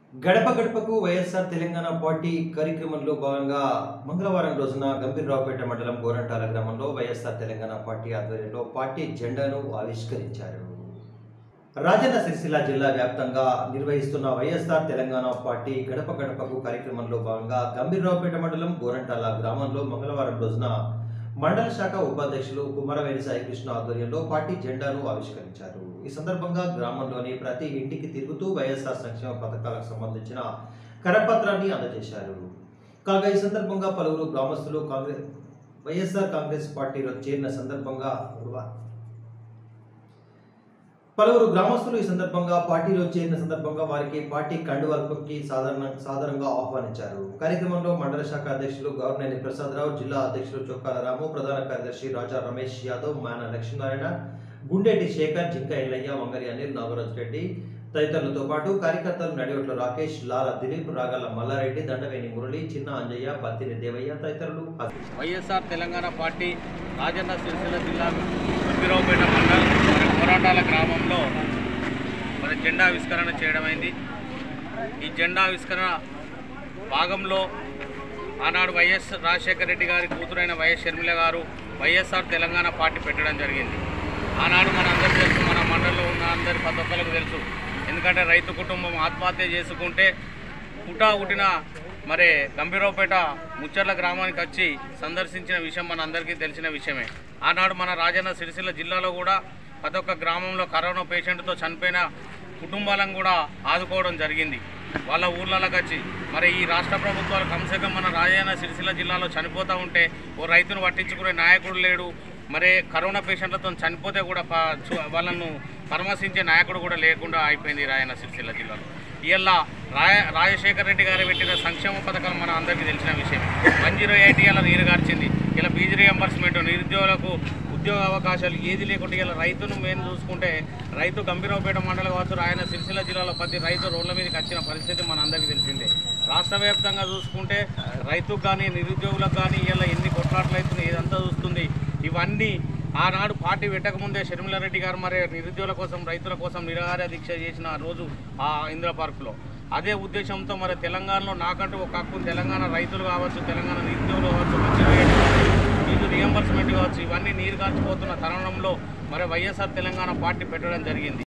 గడప గడపకు వైఎస్ఆర్ తెలంగాణ పార్టీ కార్యక్రమంలో భాగంగా మంగళవారం రోజున గంభీరరావుపేట మండలం గోరంటాల గ్రామంలో వైఎస్ఆర్ తెలంగాణ పార్టీ ఆధ్వర్యంలో పార్టీ జెండాను ఆవిష్కరించారు రాజన్న సిరిసిల్ల జిల్లా వ్యాప్తంగా నిర్వహిస్తున్న వైఎస్ఆర్ తెలంగాణ పార్టీ గడప గడపకు కార్యక్రమంలో భాగంగా గంభీరరావుపేట మండలం గోరంటాల గ్రామంలో మంగళవారం రోజున మండల శాఖ ఉపాధ్యక్షులు కుమారవేణి సాయికృష్ణ ఆధ్వర్యంలో పార్టీ జెండాను ఆవిష్కరించారు ఈ సందర్భంగా గ్రామంలోని ప్రతి ఇంటికి తిరుగుతూ వైఎస్ఆర్ సంక్షేమ పథకాలకు సంబంధించిన కరపత్రాన్ని అందజేశారు కాగా ఈ సందర్భంగా పలువురు గ్రామస్తులు కాంగ్రెస్ వైఎస్ఆర్ కాంగ్రెస్ పార్టీలో చేరిన సందర్భంగా పలువురు గ్రామస్తులు ఈ సందర్భంగా పార్టీలో చేరిన సందర్భంగా వారికి పార్టీ కండువల్పకి సాధారణ సాధారణంగా ఆహ్వానించారు కార్యక్రమంలో మండల శాఖ అధ్యక్షులు గవర్నర్ ప్రసాదరావు జిల్లా అధ్యక్షులు చొక్కాల రాము ప్రధాన కార్యదర్శి రాజా రమేష్ యాదవ్ మాన లక్ష్మీనారాయణ గుండెటి శేఖర్ జింక ఎల్లయ్య వంగరి అనిల్ నాగరాజ్ రెడ్డి తదితరులతో పాటు కార్యకర్తలు నడివట్ల రాకేష్ లాల దిలీప్ రాగల మల్లారెడ్డి దండవేణి మురళి చిన్న అంజయ్య బత్తిని దేవయ్య తదితరులు హాజరు వైఎస్ఆర్ తెలంగాణ పార్టీ రాజన్న సిరిసిల్ల జిల్లా గుంపిరావుపేట మండలం మరి పోరాటాల గ్రామంలో మరి జెండా ఆవిష్కరణ చేయడమైంది ఈ జెండా ఆవిష్కరణ భాగంలో ఆనాడు వైఎస్ రాజశేఖర రెడ్డి గారి కూతురైన వైఎస్ షర్మిల గారు వైఎస్ఆర్ తెలంగాణ పార్టీ పెట్టడం జరిగింది ఆనాడు మన అందరికీ తెలుసు మన మండలంలో ఉన్న అందరి ప్రతి ఒక్కరికి తెలుసు ఎందుకంటే రైతు కుటుంబం ఆత్మహత్య చేసుకుంటే పుటా పుట్టిన మరి గంభీరావుపేట ముచ్చర్ల గ్రామానికి వచ్చి సందర్శించిన విషయం మన అందరికీ తెలిసిన విషయమే ఆనాడు మన రాజన్న సిరిసిల్ల జిల్లాలో కూడా ప్రతి ఒక్క గ్రామంలో కరోనా పేషెంట్తో చనిపోయిన కుటుంబాలను కూడా ఆదుకోవడం జరిగింది వాళ్ళ ఊర్లలోకి వచ్చి మరి ఈ రాష్ట్ర ప్రభుత్వాలు కమ్సేకం మన రాజన్న సిరిసిల్ల జిల్లాలో చనిపోతూ ఉంటే ఓ రైతును పట్టించుకునే నాయకుడు లేడు మరి కరోనా పేషెంట్లతో చనిపోతే కూడా ప- చు- వాళ్ళను పరామర్శించే నాయకుడు కూడా లేకుండా అయిపోయింది ఈ రాయన్న సిరిసిల్ల జిల్లాలో ఇవాళ రాయ రాజశేఖర రెడ్డి గారు పెట్టిన సంక్షేమ పథకాలు మన అందరికీ తెలిసిన విషయం వన్ జీరో ఎయిట్ ఇలా నీరు గార్చింది ఇలా ఫీజు రియంబర్స్మెంట్ నిరుద్యోగులకు ఉద్యోగ అవకాశాలు ఏది లేకుండా ఇలా రైతును మేము చూసుకుంటే రైతు గంభీరావుపేట మండలం కావచ్చు రాయన సిరిసిల్ల జిల్లాలో ప్రతి రైతు రోడ్ల మీదకి వచ్చిన పరిస్థితి మన అందరికీ తెలిసిందే రాష్ట్ర వ్యాప్తంగా చూసుకుంటే రైతుకు కానీ నిరుద్యోగులకు కానీ ఇలా ఎన్ని కొట్లాట్లు అవుతున్నాయి ఇదంతా చూస్తుంది ఇవన్నీ ఆనాడు పార్టీ పెట్టకముందే షర్మిలారెడ్డి గారు మరి నిరుద్యోగుల కోసం రైతుల కోసం నిరాహార దీక్ష చేసిన ఆ రోజు ఆ ఇందిరా పార్కులో అదే ఉద్దేశంతో మరి తెలంగాణలో నాకంటూ ఒక హక్కు తెలంగాణ రైతులు కావచ్చు తెలంగాణ నిరుద్యోగులు కావచ్చు మంచి ఫీజు రియంబర్స్మెంట్ కావచ్చు ఇవన్నీ నీరు కార్చిపోతున్న తరుణంలో మరి వైఎస్ఆర్ తెలంగాణ పార్టీ పెట్టడం జరిగింది